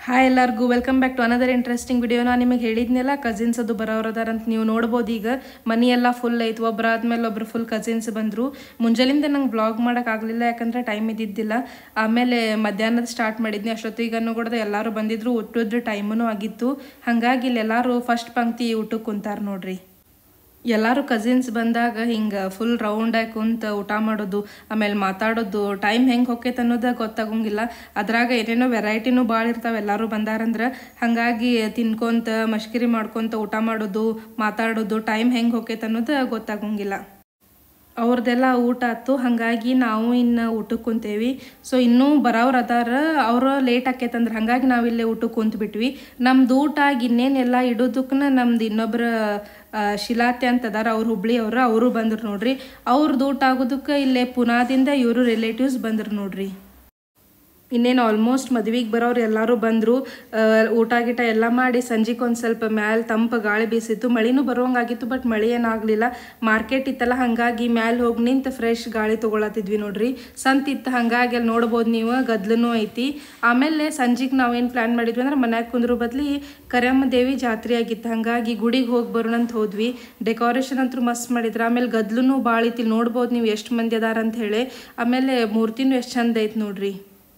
hi ಎಲ್ಲರಿಗೂ welcome back to another interesting video ನಾನು ನಿಮಗೆ ಹೇಳಿದ್ನೆಲ್ಲ ಕಸಿನ್ಸ್ ಅದು ಬರೋರದಾರ ಅಂತ ನೀವು ನೋಡ್ಬೋದು ಈಗ ಮನೆಯೆಲ್ಲ ಫುಲ್ ಐತೆ ಒಬ್ರು ಆದ್ಮೇಲೆ ಒಬ್ರು ಫುಲ್ ಕಸಿನ್ಸ್ ಬಂದರು ಮುಂಜಾನಿಂದ ನಂಗೆ ಬ್ಲಾಗ್ ಮಾಡೋಕ್ಕಾಗಲಿಲ್ಲ ಯಾಕಂದ್ರೆ ಟೈಮ್ ಇದ್ದಿದ್ದಿಲ್ಲ ಆಮೇಲೆ ಮಧ್ಯಾಹ್ನದ ಸ್ಟಾರ್ಟ್ ಮಾಡಿದ್ನಿ ಅಷ್ಟೊತ್ತಿಗನ್ನು ಕೂಡ ಎಲ್ಲರೂ ಬಂದಿದ್ರು ಊಟದ ಟೈಮೂ ಆಗಿತ್ತು ಹಾಗಾಗಿ ಇಲ್ಲಿ ಎಲ್ಲರೂ ಫಸ್ಟ್ ಪಂಕ್ತಿ ಊಟಕ್ಕೆ ಕುಂತಾರ ನೋಡ್ರಿ ಎಲ್ಲರೂ ಕಸಿನ್ಸ್ ಬಂದಾಗ ಹಿಂಗೆ ಫುಲ್ ರೌಂಡಾಗಿ ಕುಂತ ಊಟ ಮಾಡೋದು ಆಮೇಲೆ ಮಾತಾಡೋದು ಟೈಮ್ ಹೆಂಗೆ ಹೊಕ್ಕೈತೆ ಅನ್ನೋದು ಗೊತ್ತಾಗಂಗಿಲ್ಲ ಅದ್ರಾಗ ಏನೇನೋ ವೆರೈಟಿನೂ ಭಾಳ ಇರ್ತಾವೆ ಎಲ್ಲರೂ ಬಂದಾರಂದ್ರೆ ಹಾಗಾಗಿ ತಿನ್ಕೊಂತ ಮಶ್ಕಿರಿ ಮಾಡ್ಕೊಂತ ಊಟ ಮಾಡೋದು ಮಾತಾಡೋದು ಟೈಮ್ ಹೆಂಗೆ ಹೊಕ್ಕೈತೆ ಅನ್ನೋದು ಗೊತ್ತಾಗಂಗಿಲ್ಲ ಅವ್ರದ್ದೆಲ್ಲ ಊಟ ಆಯ್ತು ಹಾಗಾಗಿ ನಾವು ಇನ್ನು ಊಟಕ್ಕೆ ಕುಂತೇವಿ ಸೊ ಇನ್ನೂ ಬರೋರು ಅದಾರ ಅವ್ರು ಲೇಟ್ ಆಕೈತಂದ್ರೆ ಹಾಗಾಗಿ ನಾವು ಇಲ್ಲೇ ಊಟಕ್ಕೆ ಕುಂತ್ಬಿಟ್ವಿ ನಮ್ದು ಊಟ ಆಗಿ ಇನ್ನೇನೆಲ್ಲ ಇಡೋದಕ್ಕನ ನಮ್ದು ಇನ್ನೊಬ್ರ ಆ, ಶಿಲಾತೆ ಅಂತ ಅದಾರ ಅವ್ರು ಹುಬ್ಳಿ ಅವ್ರು ಅವರು ಬಂದ್ರು ನೋಡ್ರಿ ಅವ್ರದ್ದು ಊಟ ಆಗೋದಕ್ಕೆ ಇಲ್ಲೇ ಪುನಾದಿಂದ ಇವರು ರಿಲೇಟಿವ್ಸ್ ಬಂದ್ರು ನೋಡ್ರಿ ಇನ್ನೇನು ಆಲ್ಮೋಸ್ಟ್ ಮದ್ವಿಗೆ ಬರೋರು ಎಲ್ಲರೂ ಬಂದರು ಊಟ ಗೀಟ ಎಲ್ಲ ಮಾಡಿ ಸಂಜೆಗೆ ಒಂದು ಸ್ವಲ್ಪ ಮ್ಯಾಲೆ ತಂಪು ಗಾಳಿ ಬೀಸಿತ್ತು ಮಳಿನೂ ಬರೋಂಗಾಗಿತ್ತು ಬಟ್ ಮಳೆ ಏನಾಗಲಿಲ್ಲ ಮಾರ್ಕೆಟ್ ಇತ್ತಲ್ಲ ಹಾಗಾಗಿ ಮ್ಯಾಲೆ ಹೋಗಿ ನಿಂತು ಫ್ರೆಶ್ ಗಾಳಿ ತೊಗೊಳತ್ತಿದ್ವಿ ನೋಡ್ರಿ ಸಂತ ಇತ್ತು ಹಾಗಾಗಿ ಅಲ್ಲಿ ನೋಡ್ಬೋದು ನೀವು ಗದ್ಲನೂ ಐತಿ ಆಮೇಲೆ ಸಂಜೆಗೆ ನಾವೇನು ಪ್ಲ್ಯಾನ್ ಮಾಡಿದ್ವಿ ಅಂದ್ರೆ ಮನ್ಯಾಗ ಕುಂದ್ರು ಬದ್ಲಿ ಕರಿಯಮ್ಮ ದೇವಿ ಜಾತ್ರೆ ಆಗಿತ್ತು ಹಾಗಾಗಿ ಗುಡಿಗೆ ಹೋಗಿ ಬರೋಣ ಅಂತ ಹೋದ್ವಿ ಡೆಕೋರೇಷನ್ ಅಂತೂ ಮಸ್ತ್ ಮಾಡಿದ್ರು ಆಮೇಲೆ ಗದ್ಲೂ ಭಾಳ ಐತಿ ಇಲ್ಲಿ ನೋಡ್ಬೋದು ನೀವು ಎಷ್ಟು ಮಂದಿ ಅದಾರ ಅಂತ ಹೇಳಿ ಆಮೇಲೆ ಮೂರ್ತಿನೂ ಎಷ್ಟು ಚಂದ ಐತಿ ನೋಡ್ರಿ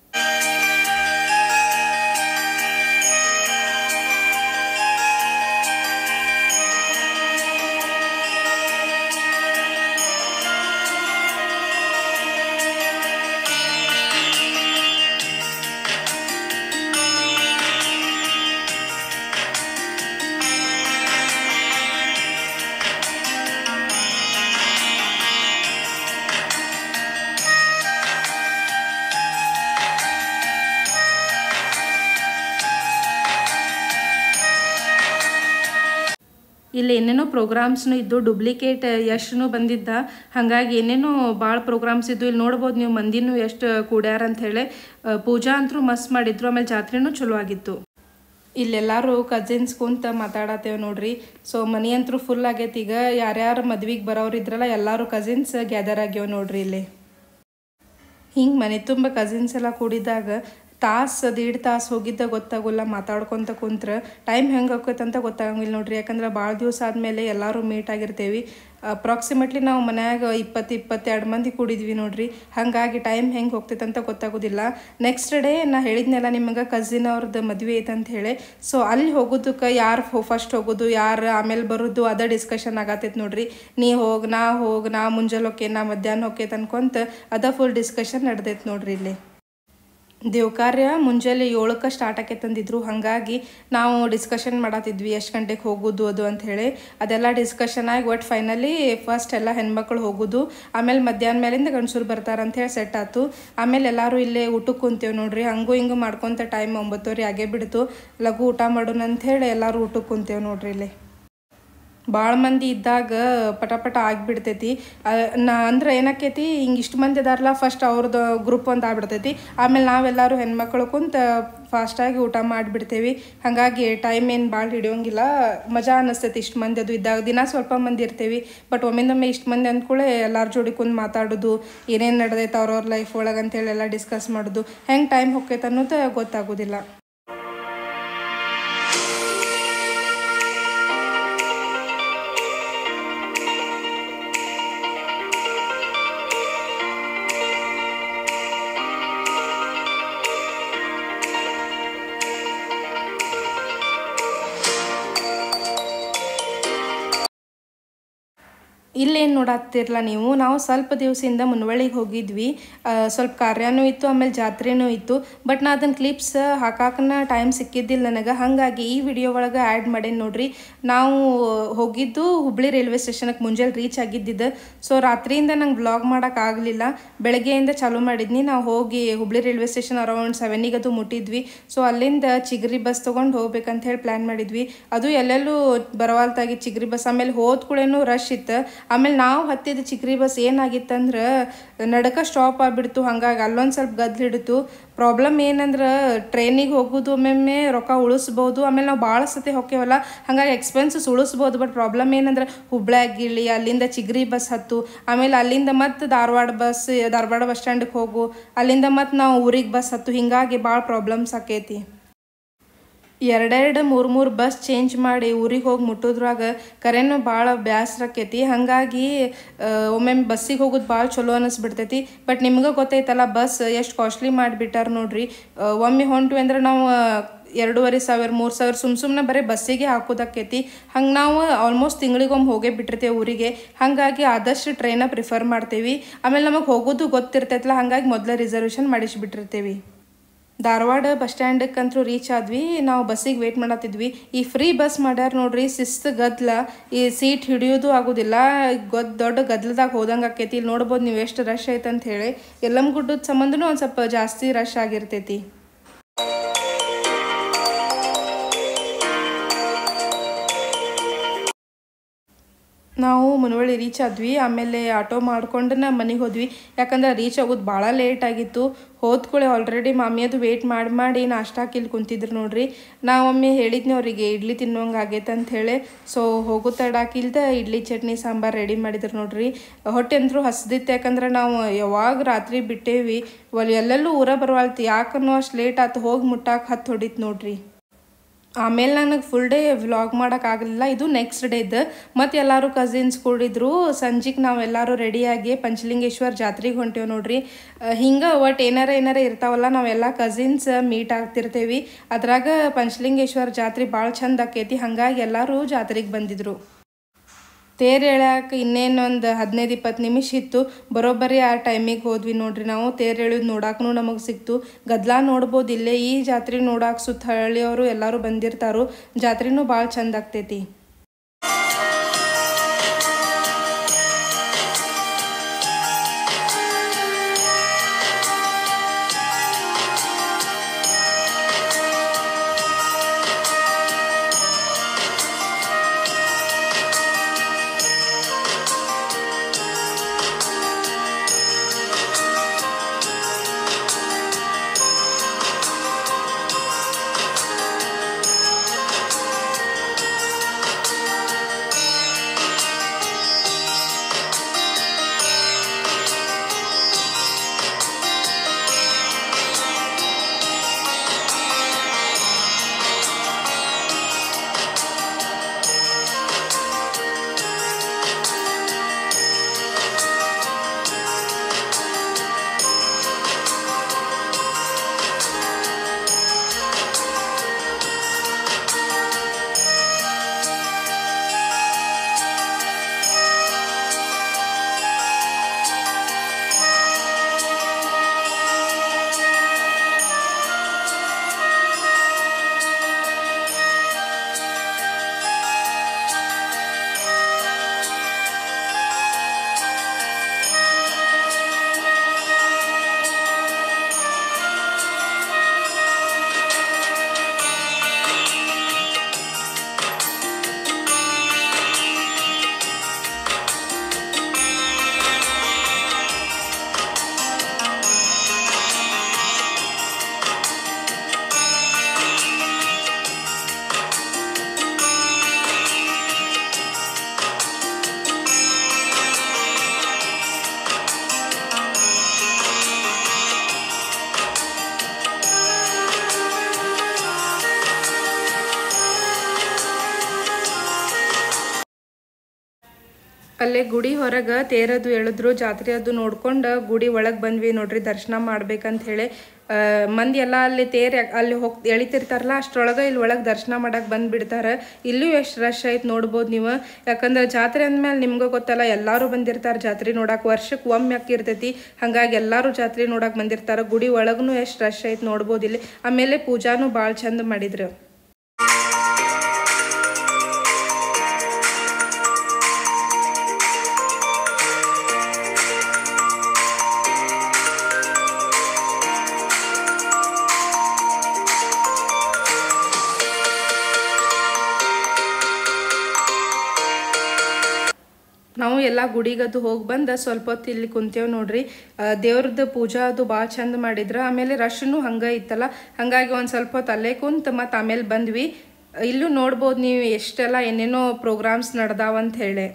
ಇಲ್ಲಿ ಏನೇನೋ ಪ್ರೋಗ್ರಾಮ್ಸ್ನು ಇದ್ದು ಡೂಪ್ಲಿಕೇಟ್ ಎಷ್ಟೂ ಬಂದಿದ್ದ ಹಾಗಾಗಿ ಏನೇನೋ ಭಾಳ ಪ್ರೋಗ್ರಾಮ್ಸ್ ಇದ್ದು ಇಲ್ಲಿ ನೋಡ್ಬೋದು ನೀವು ಮಂದಿನೂ ಎಷ್ಟು ಕೂಡ್ಯಾರ ಅಂತ ಹೇಳಿ ಆ, ಪೂಜಾ ಅಂತೂ ಮಸ್ತ್ ಮಾಡಿದ್ರು ಆಮೇಲೆ ಜಾತ್ರೆನೂ ಚಲೋ ಆಗಿತ್ತು ಇಲ್ಲೆಲ್ಲರೂ ಕಸಿನ್ಸ್ ಕುಂತ ಮಾತಾಡತ್ತೇವೆ ನೋಡ್ರಿ ಸೊ ಮನಿ ಅಂತೂ ಫುಲ್ ಆಗೈತಿ ಈಗ ಯಾರ್ಯಾರು ಮದ್ವಿಗೆ ಬರೋರು ಇದ್ರಲ್ಲ ಎಲ್ಲರೂ ಕಸಿನ್ಸ್ ಗ್ಯಾದರ್ ಆಗ್ಯಾವ ನೋಡ್ರಿ ಇಲ್ಲಿ ಹಿಂಗೆ ಮನೆ ತುಂಬ ಕಸಿನ್ಸ್ ಎಲ್ಲ ಕೂಡಿದಾಗ ತಾಸು ದೀಡ್ ತಾಸು ಹೋಗಿದ್ದ ಗೊತ್ತಾಗೋಲ್ಲ ಮಾತಾಡ್ಕೊತ ಕುಂತ್ರ ಟೈಮ್ ಹೆಂಗೆ ಹೋಗ್ತೈತೆ ಅಂತ ಗೊತ್ತಾಗಂಗಿಲ್ಲ ನೋಡ್ರಿ ಯಾಕಂದ್ರೆ ಭಾಳ ದಿವಸ ಆದಮೇಲೆ ಎಲ್ಲರೂ ಮೀಟ್ ಆಗಿರ್ತೀವಿ ಅಪ್ರಾಕ್ಸಿಮೇಟ್ಲಿ ನಾವು ಮನ್ಯಾಗ ಇಪ್ಪತ್ತು ಇಪ್ಪತ್ತೆರಡು ಮಂದಿ ಕೂಡಿದ್ವಿ ನೋಡ್ರಿ ಹಾಗಾಗಿ ಟೈಮ್ ಹೆಂಗೆ ಹೋಗ್ತೈತೆ ಅಂತ ಗೊತ್ತಾಗೋದಿಲ್ಲ ನೆಕ್ಸ್ಟ್ ಡೇ ನಾ ಹೇಳಿದ್ನೆಲ್ಲ ನಿಮಗೆ ಕಸಿನ್ ಅವ್ರದ್ದು ಮದುವೆ ಐತೆ ಅಂತ ಹೇಳಿ ಸೊ ಅಲ್ಲಿ ಹೋಗೋದಕ್ಕೆ ಯಾರು ಫಸ್ಟ್ ಹೋಗೋದು ಯಾರು ಆಮೇಲೆ ಬರೋದು ಅದ ಡಿಸ್ಕಷನ್ ಆಗತ್ತೈತೆ ನೋಡ್ರಿ ನೀ ಹೋಗಿ ನಾ ಹೋಗಿ ನಾ ಮುಂಜಾನೆ ಹೋಕೆ ನಾ ಮಧ್ಯಾಹ್ನ ಹೋಕೆ ಅನ್ಕೊಂತ ಅದ ಫುಲ್ ಡಿಸ್ಕಷನ್ ನಡೆದೈತೆ ನೋಡ್ರಿ ಇಲ್ಲಿ ದೇವ್ ಕಾರ್ಯ ಮುಂಜಾನೆ ಏಳಕ್ಕೆ ಸ್ಟಾರ್ಟ್ ಆಕೈತಂದಿದ್ರು ಹಾಗಾಗಿ ನಾವು ಡಿಸ್ಕಷನ್ ಮಾಡತ್ತಿದ್ವಿ ಎಷ್ಟು ಗಂಟೆಗೆ ಹೋಗೋದು ಅದು ಅಂತ ಹೇಳಿ ಅದೆಲ್ಲ ಡಿಸ್ಕಷನ್ ಆಗಿ ಒಟ್ಟು ಫೈನಲಿ ಫಸ್ಟ್ ಎಲ್ಲ ಹೆಣ್ಮಕ್ಳು ಹೋಗೋದು ಆಮೇಲೆ ಮಧ್ಯಾಹ್ನ ಮೇಲಿಂದ ಗಂಡಸರು ಬರ್ತಾರೆ ಅಂತ ಹೇಳಿ ಸೆಟ್ ಆಯ್ತು ಆಮೇಲೆ ಎಲ್ಲರೂ ಇಲ್ಲೇ ಊಟಕ್ಕೆ ಕುಂತೇವೆ ನೋಡ್ರಿ ಹಂಗೂ ಹಿಂಗೂ ಮಾಡ್ಕೊತ ಟೈಮ್ ಒಂಬತ್ತುವರೆ ಆಗೇ ಬಿಡ್ತು ಲಘು ಊಟ ಮಾಡೋಣ ಅಂತ ಹೇಳಿ ಎಲ್ಲರೂ ಊಟಕ್ಕೆ ಕುಂತೇವೆ ನೋಡ್ರಿ ಇಲ್ಲಿ ಭಾಳ ಮಂದಿ ಇದ್ದಾಗ ಪಟ ಪಟ ಆಗಿಬಿಡ್ತೈತಿ ನಾ ಅಂದ್ರೆ ಏನಾಕೈತಿ ಹಿಂಗೆ ಇಷ್ಟು ಮಂದಿ ಅದಾರಲ್ಲ ಫಸ್ಟ್ ಅವ್ರದ್ದು ಗ್ರೂಪ್ ಒಂದು ಆಗ್ಬಿಡ್ತೈತಿ ಆಮೇಲೆ ನಾವೆಲ್ಲರೂ ಹೆಣ್ಮಕ್ಳು ಕುಂತ ಫಾಸ್ಟಾಗಿ ಊಟ ಮಾಡಿಬಿಡ್ತೇವಿ ಹಾಗಾಗಿ ಟೈಮ್ ಏನು ಭಾಳ ಹಿಡಿಯೋಂಗಿಲ್ಲ ಮಜಾ ಅನ್ನಿಸ್ತೈತಿ ಇಷ್ಟು ಮಂದಿ ಅದು ಇದ್ದಾಗ ದಿನ ಸ್ವಲ್ಪ ಮಂದಿ ಇರ್ತೀವಿ ಬಟ್ ಒಮ್ಮಿಂದೊಮ್ಮೆ ಇಷ್ಟು ಮಂದಿ ಅಂದ್ಕೂಳೆ ಎಲ್ಲರ ಜೋಡಿ ಕುಂದು ಮಾತಾಡೋದು ಏನೇನು ನಡೆದೈತೆ ಅವ್ರವ್ರ ಲೈಫ್ ಒಳಗೆ ಅಂತೇಳಿ ಎಲ್ಲ ಡಿಸ್ಕಸ್ ಮಾಡೋದು ಹೆಂಗೆ ಟೈಮ್ ಹೋಗ್ತೈತೆ ಅನ್ನೋದು ಗೊತ್ತಾಗೋದಿಲ್ಲ ಇಲ್ಲೇನು ನೋಡತ್ತಿರಲ್ಲ ನೀವು ನಾವು ಸ್ವಲ್ಪ ದಿವಸದಿಂದ ಮುನ್ವಳ್ಳಿಗೆ ಹೋಗಿದ್ವಿ ಆ, ಸ್ವಲ್ಪ ಕಾರ್ಯನೂ ಇತ್ತು ಆಮೇಲೆ ಜಾತ್ರೆನೂ ಇತ್ತು ಬಟ್ ನಾ ಅದನ್ನ ಕ್ಲಿಪ್ಸ್ ಹಾಕಾಕನ ಟೈಮ್ ಸಿಕ್ಕಿದ್ದಿಲ್ಲ ನನಗೆ ಹಾಗಾಗಿ ಈ ವಿಡಿಯೋ ಒಳಗೆ ಆ್ಯಡ್ ಮಾಡೇನಿ ನೋಡ್ರಿ ನಾವು ಹೋಗಿದ್ದು ಹುಬ್ಳಿ ರೈಲ್ವೆ ಸ್ಟೇಷನ್ಗೆ ಮುಂಜಾನೆ ರೀಚ್ ಆಗಿದ್ದಿದ್ದು ಸೊ ರಾತ್ರಿಯಿಂದ ನಂಗೆ ಬ್ಲಾಗ್ ಮಾಡೋಕ್ಕಾಗಲಿಲ್ಲ ಬೆಳಗ್ಗೆಯಿಂದ ಚಾಲೂ ಮಾಡಿದ್ನಿ ನಾವು ಹೋಗಿ ಹುಬ್ಳಿ ರೈಲ್ವೆ ಸ್ಟೇಷನ್ ಅರೌಂಡ್ ಸೆವೆನಿಗೆ ಅದು ಮುಟ್ಟಿದ್ವಿ ಸೊ ಅಲ್ಲಿಂದ ಚಿಗರಿ ಬಸ್ ತೊಗೊಂಡು ಹೋಗ್ಬೇಕಂತ ಹೇಳಿ ಪ್ಲ್ಯಾನ್ ಮಾಡಿದ್ವಿ ಅದು ಎಲ್ಲೆಲ್ಲೂ ಬರವಾಲ್ತಾಗಿ ಚಿಗರಿ ಬಸ್ ಆಮೇಲೆ ಹೋದ ಕೂಡೇನು ರಶ್ ಇತ್ತು ಆಮೇಲೆ ನಾವು ಹತ್ತಿದ ಚಿಕ್ರಿ ಬಸ್ ಏನಾಗಿತ್ತಂದ್ರೆ ನಡಕ ಸ್ಟಾಪ್ ಆಗಿಬಿಡ್ತು ಹಾಗಾಗಿ ಅಲ್ಲೊಂದು ಸ್ವಲ್ಪ ಗದ್ಲು ಹಿಡಿತು ಪ್ರಾಬ್ಲಮ್ ಏನಂದ್ರೆ ಟ್ರೈನಿಗೆ ಹೋಗೋದು ಒಮ್ಮೊಮ್ಮೆ ರೊಕ್ಕ ಉಳಿಸ್ಬೋದು ಆಮೇಲೆ ನಾವು ಭಾಳ ಸತಿ ಹೋಗ್ತೇವಲ್ಲ ಹಾಗಾಗಿ ಎಕ್ಸ್ಪೆನ್ಸಸ್ ಉಳಿಸ್ಬೋದು ಬಟ್ ಪ್ರಾಬ್ಲಮ್ ಏನಂದ್ರೆ ಹುಬ್ಳ್ಯಾಗ ಇಳಿ ಅಲ್ಲಿಂದ ಚಿಗ್ರಿ ಬಸ್ ಹತ್ತು ಆಮೇಲೆ ಅಲ್ಲಿಂದ ಮತ್ತೆ ಧಾರವಾಡ ಬಸ್ ಧಾರವಾಡ ಬಸ್ ಸ್ಟ್ಯಾಂಡಿಗೆ ಹೋಗು ಅಲ್ಲಿಂದ ಮತ್ತೆ ನಾವು ಊರಿಗೆ ಬಸ್ ಹತ್ತು ಹಿಂಗಾಗಿ ಭಾಳ ಪ್ರಾಬ್ಲಮ್ಸ್ ಆಕೈತಿ ಎರಡೆರಡು ಮೂರು ಮೂರು ಬಸ್ ಚೇಂಜ್ ಮಾಡಿ ಊರಿಗೆ ಹೋಗಿ ಮುಟ್ಟೋದ್ರಾಗ ಕರೆನೂ ಭಾಳ ಬೇಸರ ಆಕೈತಿ ಹಾಗಾಗಿ ಒಮ್ಮೊಮ್ಮೆ ಬಸ್ಸಿಗೆ ಹೋಗೋದು ಭಾಳ ಚಲೋ ಅನಿಸ್ಬಿಡ್ತೈತಿ ಬಟ್ ನಿಮ್ಗೆ ಗೊತ್ತೈತಲ್ಲ ಬಸ್ ಎಷ್ಟು ಕಾಸ್ಟ್ಲಿ ಮಾಡಿಬಿಟ್ಟಾರ ನೋಡ್ರಿ ಆ, ಒಮ್ಮೆ ಹೊಂಟ್ವಿ ಅಂದ್ರೆ ನಾವು ಎರಡೂವರೆ ಸಾವಿರ ಮೂರು ಸಾವಿರ ಸುಮ್ ಸುಮ್ಮನೆ ಬರೀ ಬಸ್ಸಿಗೆ ಹಾಕೋದಕ್ಕೈತಿ ಹಂಗೆ ನಾವು ಆಲ್ಮೋಸ್ಟ್ ತಿಂಗಳಿಗೊಮ್ಮೆ ಹೋಗೇ ಬಿಟ್ಟಿರ್ತೇವೆ ಊರಿಗೆ ಹಾಗಾಗಿ ಆದಷ್ಟು ಟ್ರೈನ ಪ್ರಿಫರ್ ಮಾಡ್ತೇವೆ ಆಮೇಲೆ ನಮಗೆ ಹೋಗೋದು ಗೊತ್ತಿರ್ತೈತಲ್ಲ ಹಾಗಾಗಿ ಮೊದಲೇ ರಿಸರ್ವೇಷನ್ ಮಾಡಿಸ್ಬಿಟ್ಟಿರ್ತೇವೆ ಧಾರವಾಡ ಬಸ್ ಸ್ಟ್ಯಾಂಡಕ್ಕಂತೂ ರೀಚ್ ಆದ್ವಿ ನಾವು ಬಸ್ಸಿಗೆ ವೇಟ್ ಮಾಡತ್ತಿದ್ವಿ ಈ ಫ್ರೀ ಬಸ್ ಮಾಡ್ಯಾರ ನೋಡ್ರಿ ಶಿಸ್ತು ಗದ್ಲ ಈ ಸೀಟ್ ಹಿಡಿಯೋದು ಆಗೋದಿಲ್ಲ ಗೊದ್ ದೊಡ್ಡ ಗದ್ಲದಾಗ ಹೋದಂಗೆ ಆಕೈತಿ ಇಲ್ಲಿ ನೋಡ್ಬೋದು ನೀವು ಎಷ್ಟು ರಶ್ ಐತೆ ಅಂತ ಹೇಳಿ ಎಲ್ಲಮ್ಮ ಗುಡ್ಡದ ಸಂಬಂಧನೂ ಒಂದು ಸ್ವಲ್ಪ ಜಾಸ್ತಿ ರಶ್ ಆಗಿರ್ತೈತಿ ನಾವು ಮುನವಳ್ಳಿ ರೀಚ್ ಆದ್ವಿ ಆಮೇಲೆ ಆಟೋ ಮಾಡ್ಕೊಂಡು ನಾ ಮನೆಗೆ ಹೋದ್ವಿ ಯಾಕಂದ್ರೆ ರೀಚ್ ಆಗೋದು ಭಾಳ ಲೇಟ್ ಆಗಿತ್ತು ಹೋದ್ಕೂಳೆ ಆಲ್ರೆಡಿ ಮಾಮಿಯದು ವೇಟ್ ಮಾಡಿ ಮಾಡಿ ನಾಷ್ಟಾಕ್ ಇಲ್ಲಿ ಕುಂತಿದ್ರು ನೋಡ್ರಿ ನಾವೊಮ್ಮೆ ಹೇಳಿದ್ನಿ ಅವರಿಗೆ ಇಡ್ಲಿ ತಿನ್ನೋಂಗೆ ಆಗೈತೆ ಅಂತ ಹೇಳಿ ಸೊ ಹೋಗೋ ತಡಾಕಿಲ್ದ ಇಡ್ಲಿ ಚಟ್ನಿ ಸಾಂಬಾರು ರೆಡಿ ಮಾಡಿದ್ರು ನೋಡ್ರಿ ಹೊಟ್ಟೆ ಅಂದ್ರೂ ಹಸ್ದಿತ್ತು ಯಾಕಂದ್ರೆ ನಾವು ಯಾವಾಗ ರಾತ್ರಿ ಬಿಟ್ಟೇವಿ ಒಲ್ ಎಲ್ಲೆಲ್ಲೂ ಊರ ಬರವಲ್ತು ಯಾಕನ್ನೋ ಅಷ್ಟು ಲೇಟ್ ಆತು ಹೋಗಿ ಮುಟ್ಟಾಕ ಹತ್ತು ಹೊಡಿತು ನೋಡ್ರಿ ಆಮೇಲೆ ನನಗೆ ಫುಲ್ ಡೇ ವ್ಲಾಗ್ ಮಾಡೋಕ್ಕಾಗಲಿಲ್ಲ ಇದು ನೆಕ್ಸ್ಟ್ ಡೇದು ಮತ್ತು ಎಲ್ಲರೂ ಕಸಿನ್ಸ್ ಕೂಡಿದ್ರು ಸಂಜೆಗೆ ನಾವೆಲ್ಲರೂ ರೆಡಿಯಾಗಿ ಪಂಚಲಿಂಗೇಶ್ವರ ಜಾತ್ರೆಗೆ ಹೊಂಟೇವು ನೋಡ್ರಿ ಹಿಂಗೆ ಒಟ್ಟು ಏನಾರ ಏನಾರ ಇರ್ತಾವಲ್ಲ ನಾವೆಲ್ಲ ಕಸಿನ್ಸ್ ಮೀಟ್ ಆಗ್ತಿರ್ತೇವಿ ಅದ್ರಾಗ ಪಂಚಲಿಂಗೇಶ್ವರ ಜಾತ್ರೆ ಭಾಳ ಚಂದ ಆಕೈತಿ ಹಾಗಾಗಿ ಎಲ್ಲರೂ ಜಾತ್ರೆಗೆ ಬಂದಿದ್ರು ತೇರು ಎಳ್ಯಾಕ ಇನ್ನೇನೊಂದು ಹದಿನೈದು ಇಪ್ಪತ್ತು ನಿಮಿಷ ಇತ್ತು ಬರೋಬ್ಬರಿ ಆ ಟೈಮಿಗೆ ಹೋದ್ವಿ ನೋಡ್ರಿ ನಾವು ತೇರು ಎಳೆಯೋದು ನೋಡಾಕೂ ನಮಗೆ ಸಿಕ್ತು ಗದ್ಲಾ ನೋಡ್ಬೋದು ಇಲ್ಲೇ ಈ ಜಾತ್ರೆ ನೋಡಾಕ ಸುತ್ತ ಹಳ್ಳಿಯವರು ಎಲ್ಲರೂ ಬಂದಿರ್ತಾರೋ ಜಾತ್ರೆನೂ ಭಾಳ ಚಂದ ಆಗ್ತೈತಿ ಅಲ್ಲೇ ಗುಡಿ ಹೊರಗೆ ತೇರದು ಎಳೆದ್ರು ಜಾತ್ರೆ ಅದು ನೋಡ್ಕೊಂಡು ಗುಡಿ ಒಳಗೆ ಬಂದ್ವಿ ನೋಡ್ರಿ ದರ್ಶನ ಮಾಡ್ಬೇಕಂತ ಹೇಳಿ ಆ, ಮಂದಿ ಎಲ್ಲ ಅಲ್ಲಿ ತೇರ್ ಯಾ- ಅಲ್ಲಿ ಹೋಗ್ ಎಳಿತಿರ್ತಾರಲ್ಲ ಅಷ್ಟ್ರೊಳಗೆ ಇಲ್ಲಿ ಒಳಗೆ ದರ್ಶನ ಮಾಡಕ್ಕೆ ಬಂದ್ಬಿಡ್ತಾರೆ ಇಲ್ಲೂ ಎಷ್ಟು ರಶ್ ಐತೆ ನೋಡ್ಬೋದು ನೀವು ಯಾಕಂದ್ರೆ ಜಾತ್ರೆ ಅಂದಮೇಲೆ ನಿಮ್ಗೆ ಗೊತ್ತಲ್ಲ ಎಲ್ಲರೂ ಬಂದಿರ್ತಾರೆ ಜಾತ್ರೆ ನೋಡಕ್ಕೆ ವರ್ಷಕ್ಕೆ ಒಮ್ಮೆ ಅಕ್ಕಿರ್ತೈತಿ ಹಾಗಾಗಿ ಎಲ್ಲರೂ ಜಾತ್ರೆ ನೋಡಕ್ಕೆ ಬಂದಿರ್ತಾರೆ ಗುಡಿ ಒಳಗೂ ಎಷ್ಟು ರಶ್ ಐತೆ ನೋಡ್ಬೋದು ಇಲ್ಲಿ ಆಮೇಲೆ ಪೂಜಾನು ಭಾಳ ಚಂದ ಮಾಡಿದ್ರು ನಾವು ಎಲ್ಲ ಗುಡಿಗದು ಹೋಗಿ ಬಂದು ಸ್ವಲ್ಪ ಹೊತ್ತು ಇಲ್ಲಿ ಕುಂತೇವ್ ನೋಡ್ರಿ ದೇವ್ರದ್ದು ಪೂಜಾ ಅದು ಭಾಳ ಚಂದ ಮಾಡಿದ್ರು ಆಮೇಲೆ ರಶ್ನು ಹಂಗೆ ಇತ್ತಲ್ಲ ಹಾಗಾಗಿ ಒಂದು ಸ್ವಲ್ಪ ಹೊತ್ತು ಅಲ್ಲೇ ಕುಂತು ಮತ್ತು ಆಮೇಲೆ ಬಂದ್ವಿ ಇಲ್ಲೂ ನೋಡ್ಬೋದು ನೀವು ಎಷ್ಟೆಲ್ಲ ಏನೇನೋ ಪ್ರೋಗ್ರಾಮ್ಸ್ ನಡ್ದಾವಂತ ಹೇಳಿ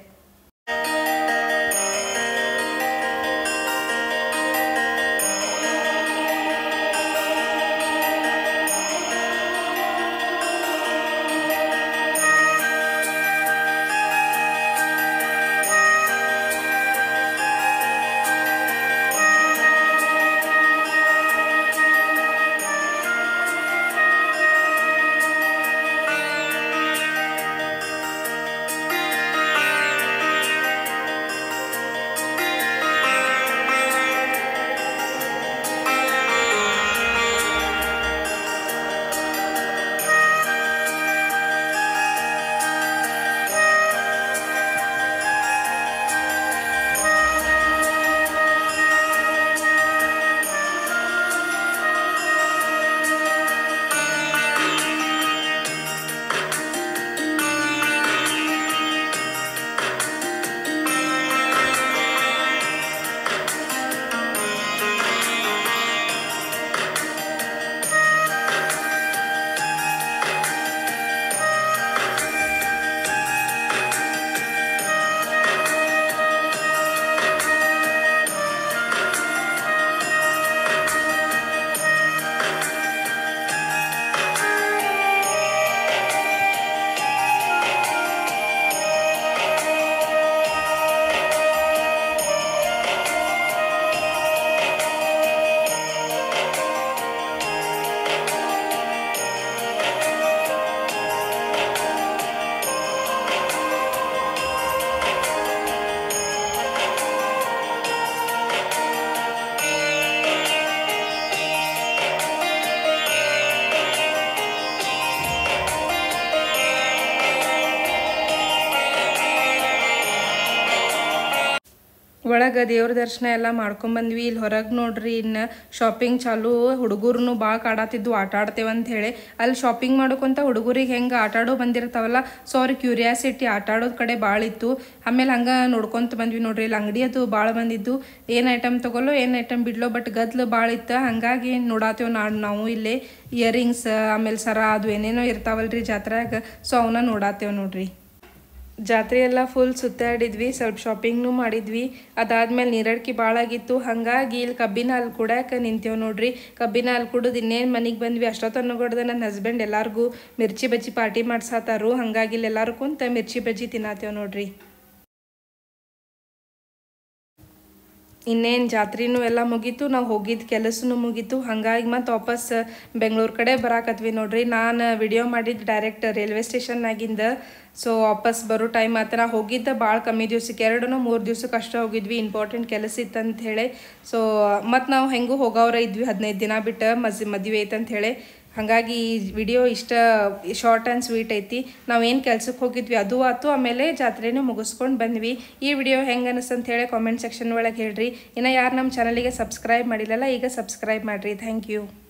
ಒಳಗೆ ದೇವ್ರ ದರ್ಶನ ಎಲ್ಲ ಮಾಡ್ಕೊಂಬಂದ್ವಿ ಇಲ್ಲಿ ಹೊರಗೆ ನೋಡ್ರಿ ಇನ್ನು ಶಾಪಿಂಗ್ ಚಾಲು ಹುಡುಗರು ಭಾಳ ಕಾಡಾತಿದ್ದು ಆಟ ಆಡ್ತೇವೆ ಅಂತ ಹೇಳಿ ಅಲ್ಲಿ ಶಾಪಿಂಗ್ ಮಾಡೋಕೊಂತ ಹುಡುಗರಿಗೆ ಹೆಂಗೆ ಆಟ ಆಡೋ ಬಂದಿರ್ತಾವಲ್ಲ ಸೊ ಅವ್ರಿಗೆ ಕ್ಯೂರಿಯಾಸಿಟಿ ಆಟ ಆಡೋದ್ ಕಡೆ ಭಾಳ ಇತ್ತು ಆಮೇಲೆ ಹಂಗೆ ನೋಡ್ಕೊಂತ ಬಂದ್ವಿ ನೋಡ್ರಿ ಇಲ್ಲಿ ಅಂಗಡಿ ಅದು ಭಾಳ ಬಂದಿದ್ದು ಏನು ಐಟಮ್ ತಗೊಳ್ಳೋ ಏನು ಐಟಮ್ ಬಿಡ್ಲೋ ಬಟ್ ಗದ್ಲು ಭಾಳ ಇತ್ತು ಹಾಗಾಗಿ ನೋಡಾತೇವೆ ನಾ ನಾವು ಇಲ್ಲೇ ಇಯರಿಂಗ್ಸ್ ಆಮೇಲೆ ಸರ ಅದು ಏನೇನೋ ಇರ್ತಾವಲ್ರಿ ಜಾತ್ರೆಯಾಗ ಸೊ ಅವನ್ನ ನೋಡಾತೇವೆ ನೋಡ್ರಿ ಜಾತ್ರೆ ಎಲ್ಲ ಫುಲ್ ಸುತ್ತಾಡಿದ್ವಿ ಸ್ವಲ್ಪ ಶಾಪಿಂಗ್ನು ಮಾಡಿದ್ವಿ ಅದಾದ್ಮೇಲೆ ನೀರಡ್ಕಿ ಭಾಳ ಆಗಿತ್ತು ಹಾಗಾಗಿ ಇಲ್ಲಿ ಕಬ್ಬಿನ ಹಾಲು ಕುಡ್ಯಾಕ ನಿಂತೇವ್ ನೋಡ್ರಿ ಕಬ್ಬಿನ ಹಾಲು ಕುಡಿದು ಇನ್ನೇನು ಮನೆಗೆ ಬಂದ್ವಿ ಅಷ್ಟೊತ್ತನ್ನಗೊಡ್ದ ನನ್ನ ಹಸ್ಬೆಂಡ್ ಎಲ್ಲಾರ್ಗೂ ಮಿರ್ಚಿ ಬಜ್ಜಿ ಪಾರ್ಟಿ ಮಾಡ್ಸಾತಾರು ಹಾಗಾಗಿ ಇಲ್ಲಿ ಎಲ್ಲಾರು ಕುಂತ ಮಿರ್ಚಿ ಬಜ್ಜಿ ತಿನ್ನಾತೇವ್ ನೋಡ್ರಿ ಇನ್ನೇನು ಜಾತ್ರೆನೂ ಎಲ್ಲ ಮುಗೀತು ನಾವು ಹೋಗಿದ್ದ ಕೆಲಸನೂ ಮುಗೀತು ಹಾಗಾಗಿ ಮತ್ತು ವಾಪಸ್ ಬೆಂಗಳೂರು ಕಡೆ ಬರಾಕತ್ವಿ ನೋಡ್ರಿ ನಾನು ವಿಡಿಯೋ ಮಾಡಿದ್ದು ಡೈರೆಕ್ಟ್ ರೈಲ್ವೆ ಸ್ಟೇಷನ್ನಾಗಿಂದ ಸೊ ವಾಪಸ್ ಬರೋ ಟೈಮ್ ಆತ ನಾ ಹೋಗಿದ್ದ ಭಾಳ ಕಮ್ಮಿ ದಿವ್ಸಕ್ಕೆ ಎರಡೂ ಮೂರು ದಿವ್ಸಕ್ಕೆ ಅಷ್ಟೇ ಹೋಗಿದ್ವಿ ಇಂಪಾರ್ಟೆಂಟ್ ಕೆಲಸ ಇತ್ತಂತ ಹೇಳಿ ಸೊ ಮತ್ತು ನಾವು ಹೆಂಗೂ ಹೋಗೋರ ಇದ್ವಿ ಹದಿನೈದು ದಿನ ಬಿಟ್ಟು ಮಸ್ ಮದುವೆ ಐತಂತ ಹೇಳಿ ಹಾಗಾಗಿ ಈ ವಿಡಿಯೋ ಇಷ್ಟ ಶಾರ್ಟ್ ಆ್ಯಂಡ್ ಸ್ವೀಟ್ ಐತಿ ನಾವು ಏನು ಕೆಲ್ಸಕ್ಕೆ ಹೋಗಿದ್ವಿ ಅದು ಆತು ಆಮೇಲೆ ಜಾತ್ರೆನೂ ಮುಗಿಸ್ಕೊಂಡು ಬಂದ್ವಿ ಈ ವಿಡಿಯೋ ಹೆಂಗೆ ಅನಿಸ್ತಂತ ಹೇಳಿ ಕಾಮೆಂಟ್ ಸೆಕ್ಷನ್ ಒಳಗೆ ಹೇಳ್ರಿ ಇನ್ನು ಯಾರು ನಮ್ಮ ಚಾನಲಿಗೆ ಸಬ್ಸ್ಕ್ರೈಬ್ ಮಾಡಿಲ್ಲಲ್ಲ ಈಗ ಸಬ್ಸ್ಕ್ರೈಬ್ ಮಾಡಿರಿ ಥ್ಯಾಂಕ್ ಯು